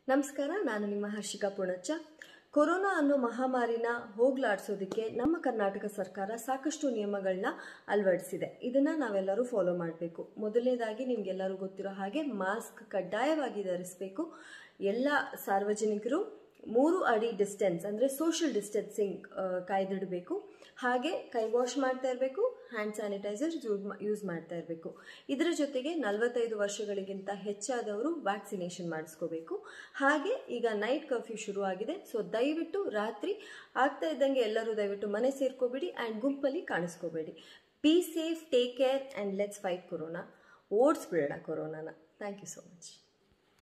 ನಮಸ್ಕಾರ ನಾನು ನಿಮ್ಮ ಹರ್ಷಿಕಾ ಪುಣಚ್ಚ ಕೊರೋನಾ ಅನ್ನೋ ಮಹಾಮಾರಿನ ಹೋಗ್ಲಾಡ್ಸೋದಕ್ಕೆ ನಮ್ಮ ಕರ್ನಾಟಕ ಸರ್ಕಾರ ಸಾಕಷ್ಟು ನಿಯಮಗಳನ್ನ ಅಳವಡಿಸಿದೆ ಇದನ್ನ ನಾವೆಲ್ಲರೂ ಫಾಲೋ ಮಾಡಬೇಕು ಮೊದಲನೇದಾಗಿ ನಿಮ್ಗೆಲ್ಲರೂ ಗೊತ್ತಿರೋ ಹಾಗೆ ಮಾಸ್ಕ್ ಕಡ್ಡಾಯವಾಗಿ ಧರಿಸಬೇಕು ಎಲ್ಲ ಸಾರ್ವಜನಿಕರು ಮೂರು ಅಡಿ ಡಿಸ್ಟೆನ್ಸ್ ಅಂದರೆ ಸೋಷಿಯಲ್ ಡಿಸ್ಟೆನ್ಸಿಂಗ್ ಕಾಯ್ದಿಡಬೇಕು ಹಾಗೆ ಕೈ ವಾಶ್ ಮಾಡ್ತಾ ಇರಬೇಕು ಹ್ಯಾಂಡ್ ಸ್ಯಾನಿಟೈಸರ್ ಯೂಸ್ ಮಾಡ್ತಾ ಇರಬೇಕು ಇದರ ಜೊತೆಗೆ ನಲವತ್ತೈದು ವರ್ಷಗಳಿಗಿಂತ ಹೆಚ್ಚಾದವರು ವ್ಯಾಕ್ಸಿನೇಷನ್ ಮಾಡಿಸ್ಕೋಬೇಕು ಹಾಗೆ ಈಗ ನೈಟ್ ಕರ್ಫ್ಯೂ ಶುರು ಆಗಿದೆ ಸೊ ದಯವಿಟ್ಟು ರಾತ್ರಿ ಆಗ್ತಾ ಇದ್ದಂಗೆ ಎಲ್ಲರೂ ದಯವಿಟ್ಟು ಮನೆ ಸೇರ್ಕೋಬೇಡಿ ಆ್ಯಂಡ್ ಗುಂಪಲ್ಲಿ ಕಾಣಿಸ್ಕೋಬೇಡಿ be safe take care and let's fight corona ಓಡಿಸ್ಬಿಡೋಣ ಕೊರೋನಾನ ಥ್ಯಾಂಕ್ ಯು ಸೋ ಮಚ್